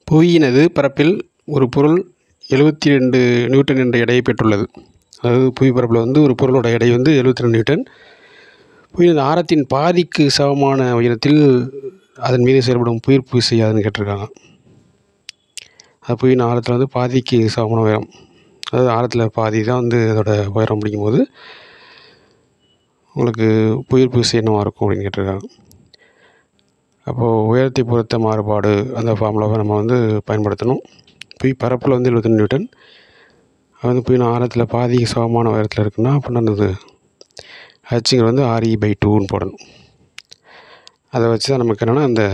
புவியினது பரப்பில் ஒரு பொருள் எழுபத்தி ரெண்டு நியூட்டன் என்ற எடையை பெற்றுள்ளது அதாவது புவி பரப்பில் வந்து ஒரு பொருளோட எடை வந்து எழுபத்தி ரெண்டு நியூட்டன் புவியின் ஆரத்தின் பாதிக்கு சமமான உயரத்தில் அதன் மீது செயல்படும் புவியீர்ப்பு விசை யாதுன்னு கேட்டிருக்காங்க அது புவியின் ஆழத்தில் வந்து பாதிக்கு சமமான உயரம் அதாவது ஆழத்தில் பாதி தான் வந்து அதோட உயரம் அப்படிங்கும்போது உங்களுக்கு புவியீர்ப்பு விசை என்னவாக இருக்கும் அப்படின்னு கேட்டிருக்காங்க அப்போது உயரத்தை பொறுத்த மாறுபாடு அந்த ஃபார்முலாவை நம்ம வந்து பயன்படுத்தணும் புவி பரப்பில் வந்து எழுபத்தி நியூட்டன் அது வந்து புவியின் ஆழத்தில் பாதிக்கு சமமான உயரத்தில் இருக்குன்னா அப்படின்னா அது ஹச்சுங்கிறது வந்து ஆர்இ பை டூன்னு போடணும் அதை வச்சு தான் நமக்கு என்னென்னா அந்த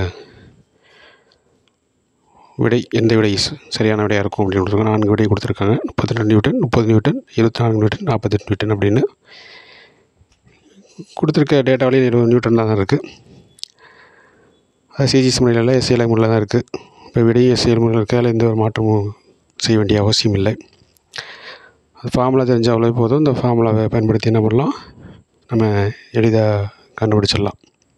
விடை எந்த விடை ச- சரியான விடையாக இருக்கும் அப்படின்னு கொடுத்துருக்காங்க நான்கு விடை கொடுத்துருக்காங்க முப்பத்தி ரெண்டு நியூட்டன் முப்பது நியூட்டன் இருபத்தி நான்கு நியூட்டன் நாற்பத்தெட்டு நியூட்டன் அப்படின்னு கொடுத்துருக்க டேட்டாவிலேயே இருபது நியூட்டன் தான் இருக்குது அது சிஜிஎஸ் முறையில் எஸ்ஐஎல் முறையில் தான் இருக்குது இப்போ விடையும் எஸ்ஐஎல் முறையில் இருக்கால எந்த ஒரு மாற்றமும் செய்ய வேண்டிய அவசியம் இல்லை அது ஃபார்முலா தெரிஞ்சாலே போதும் இந்த ஃபார்முலாவை பயன்படுத்தி என்ன பண்ணலாம் நம்ம எளிதாக கண்டுபிடிச்சிடலாம்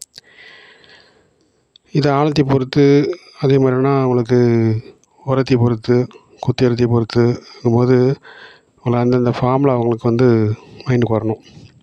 இது ஆழத்தை பொறுத்து அதே மாதிரினா உங்களுக்கு உரத்தை பொறுத்து குத்தியரத்தை பொறுத்து போது உங்களை அந்தந்த ஃபார்முலா உங்களுக்கு வந்து மைண்டுக்கு வரணும்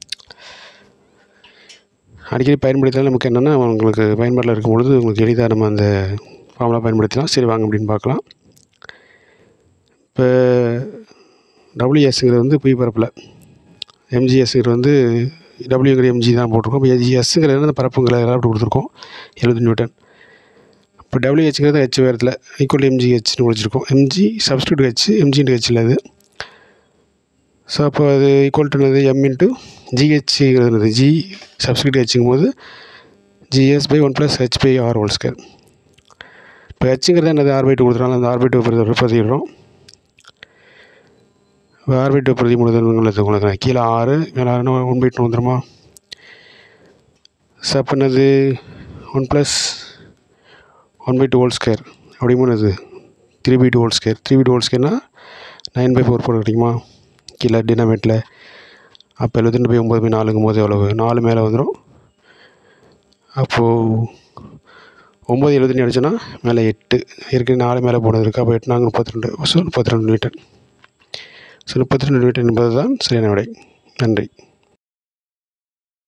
அடிக்கடி பயன்படுத்தினாலும் நமக்கு என்னென்னா உங்களுக்கு பயன்பாட்டில் இருக்கும் பொழுது உங்களுக்கு எளிதாக நம்ம அந்த ஃபார்முலா பயன்படுத்தலாம் சரி வாங்க அப்படின்னு பார்க்கலாம் இப்போ டபிள்யூஎஸ்ங்கிறது வந்து புவி பரப்பில் எம்ஜிஎஸ்ங்கிறது வந்து டபிள்யூங்கிற எம்ஜி தான் போட்டிருக்கோம் இப்போ எஸ்ங்கிறது வந்து அந்த பரப்புங்கிற எல்லாம் அப்படி கொடுத்துருக்கோம் எழுபது நியூட்டன் இப்போ டபிள்யூஹெச்ங்கிறது ஹெச் உயரத்தில் ஈக்குவல் எம்ஜி ஹெச்னு முடிச்சிருக்கோம் எம்ஜி சப்ஸ்டியூட் ஹெச் எம்ஜின்ட்டு ஹெச் இல்லை அது ஸோ அப்போ அது ஈக்குவல் டு என்னது எம் இன்ட்டு ஜிஹெச்ங்கிறது ஜி சப்ஸ்டியூட் ஹெச்சுங்கும் போது GS by one plus H by R whole square இப்போ ஹெச்சுங்கிறது என்னது ஆர் பை டூ கொடுத்துருக்காங்க அந்த ஆர் பை டூ பிரதிடுறோம் இப்போ ஆர் பை டூ பிரதி முழுதல் உங்களுக்கு கீழே ஆறு மேலே ஆறுனா ஒன் பை டூ வந்துருமா ஸோ அப்போ என்னது one plus one by two whole square அப்படிங்கும்போது அது three by two whole square three by two whole ஸ்கொயர்னா நைன் பை ஃபோர் போட கிடைக்குமா கீழே டினாமேட்டில் அப்போ எழுபத்தி பை ஒம்பது பை நாலுங்கும் போது எவ்வளவு நாலு மேலே வந்துடும் அப்போது ஒம்பது எழுபத்தி அடிச்சோன்னா மேலே எட்டு ஏற்கனவே நாலு மேலே போனது இருக்குது அப்போ எட்டு நாங்கள் முப்பத்தி ரெண்டு ஸோ முப்பத்தி ரெண்டு மீட்டர் ஸோ முப்பத்தி ரெண்டு மீட்டர் என்பது தான் சரியான விடை நன்றி